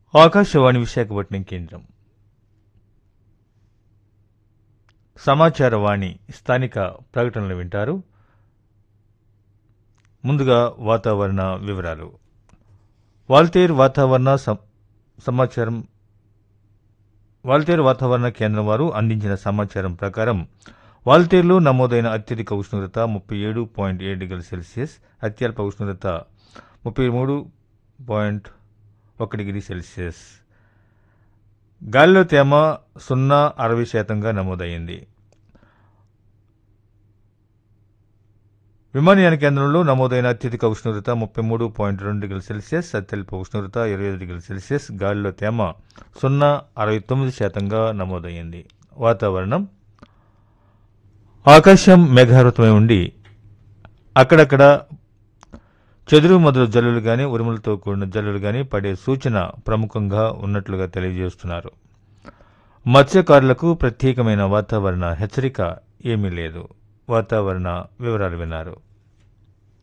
ఆకాశవాణి విశాఖపట్నం కేంద్రం సమాచార వాణి స్థానిక ప్రకటనలు వింటారు ముందుగా వాతావరణ వివరాలు వాల్తేరు వాతావరణ సం- సమాచారం వాల్తేరు వాతావరణ కేంద్రం వారు అందించిన సమాచారం ప్రకారం వాల్తేరులో నమోదైన అత్యధిక ఉష్ణోగ్రత ముప్పై ఏడు పాయింట్ ఏడు డిగ్రీల సెల్సియస్ అత్యల్ప ఉష్ణోగ్రత ముప్పై మూడు పాయింట్ ఒక డిగ్రీ సెల్సియస్ గాలిలో తేమ సున్నా అరవై శాతంగా నమోదైంది విమానయాన కేంద్రంలో నమోదైన అత్యధిక ఉష్ణోగ్రత ముప్పై మూడు పాయింట్ రెండు డిగ్రీల సెల్సియస్ అత్యల్ప ఉష్ణోగ్రత ఇరవై ఐదు డిగ్రీల సెల్సియస్ గాలిలో తేమ సున్నా అరవై తొమ్మిది శాతంగా నమోదయ్యింది వాతావరణం ఆకాశం మేఘావృతమై ఉండి అక్కడక్కడ చెదురు మొదలు జల్లులు గాని ఉరుములతో కూడిన జల్లులు గాని పడే సూచన ప్రముఖంగా ఉన్నట్లుగా తెలియజేస్తున్నారు మత్స్యకారులకు ప్రత్యేకమైన వాతావరణ హెచ్చరిక ఏమీ లేదు వాతావరణ వివరాలు విన్నారు